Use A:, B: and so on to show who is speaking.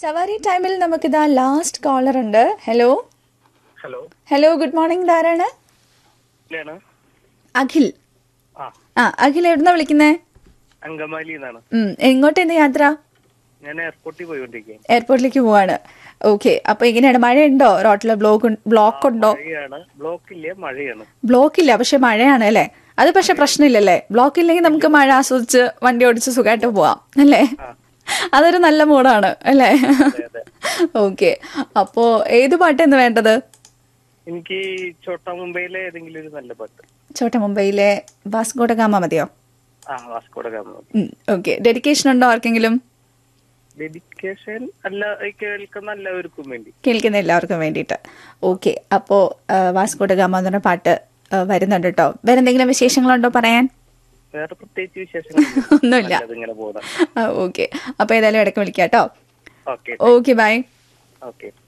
A: സവാരി ടൈമിൽ നമുക്കിതാ ലാസ്റ്റ് കോളർ ഉണ്ട് hello
B: hello
A: hello good morning ഇതാരാണ്
B: ഇല്ലാണ്
A: അഖിൽ
B: ആ
A: ആ അഖിൽ എവിടുന്നാ വിളിക്കുന്നേ
B: അങ്കമാലി എന്നാണ്
A: ഉം, എങ്ങോട്ടായിരുന്നു യാത്ര
B: ഞാൻ എയർപോർട്ടിൽ പോയിക്കൊണ്ടിരിക്കുകയാണ്
A: എയർപോർട്ടിലേക്ക് പോവാണ് ഓക്കെ അപ്പൊ എങ്ങനെയാണ് മഴയുണ്ടോ റോട്ടിൽ ബ്ലോക്ക് ബ്ലോക്ക് ഉണ്ടോ
B: മഴയാണ് ബ്ലോക്ക് ഇല്ല മഴയാണ്
A: ബ്ലോക്ക് ഇല്ല പക്ഷെ മഴയാണ് അല്ലേ അത് പക്ഷെ പ്രശ്നമില്ലല്ലേ ബ്ലോക്ക് ഇല്ലെങ്കിൽ നമുക്ക് മഴ ആസ്വദിച്ച് വണ്ടി ഓടിച്ച് സുഖമായിട്ട് പോവാം അല്ലേ അതൊരു നല്ല മൂഡാണ് അല്ലേ
B: അതെ.
A: ഓക്കെ അപ്പോ ഏത് പാട്ടാണ് വേണ്ടത്
B: എനിക്ക് ചോട്ടാ മുംബൈയിലെ ഏതെങ്കിലും ഒരു നല്ല പാട്ട്
A: ചോട്ട മുംബൈയിലെ വാസ്കോഡ ഗാമ മതിയോ
B: ആ വാസ്കോട ഗാമ
A: ഓക്കെ ഡെഡിക്കേഷൻ ഉണ്ടോ ആർക്കെങ്കിലും
B: ഡെഡിക്കേഷൻ അല്ല ഈ കേൾക്കുന്ന എല്ലാവർക്കും വേണ്ടി
A: കേൾക്കുന്ന എല്ലാവർക്കും വേണ്ടിയിട്ട് ഓക്കെ അപ്പോൾ വാസ്കോഡ ഗാമ എന്ന് പറഞ്ഞ പാട്ട് ആ, വരുന്നുണ്ട് കേട്ടോ വേറെ എന്തെങ്കിലും വിശേഷങ്ങളുണ്ടോ പറയാൻ
B: വേറെ പ്രത്യേകിച്ച് വിശേഷങ്ങൾ
A: ഒന്നുമില്ല
B: ഇങ്ങനെ പോകാം
A: ഓക്കെ അപ്പോൾ ഏതായാലും ഇടയ്ക്ക് വിളിക്കാം കേട്ടോ
B: ഓക്കെ
A: ഓക്കെ ബൈ
B: ഓക്കെ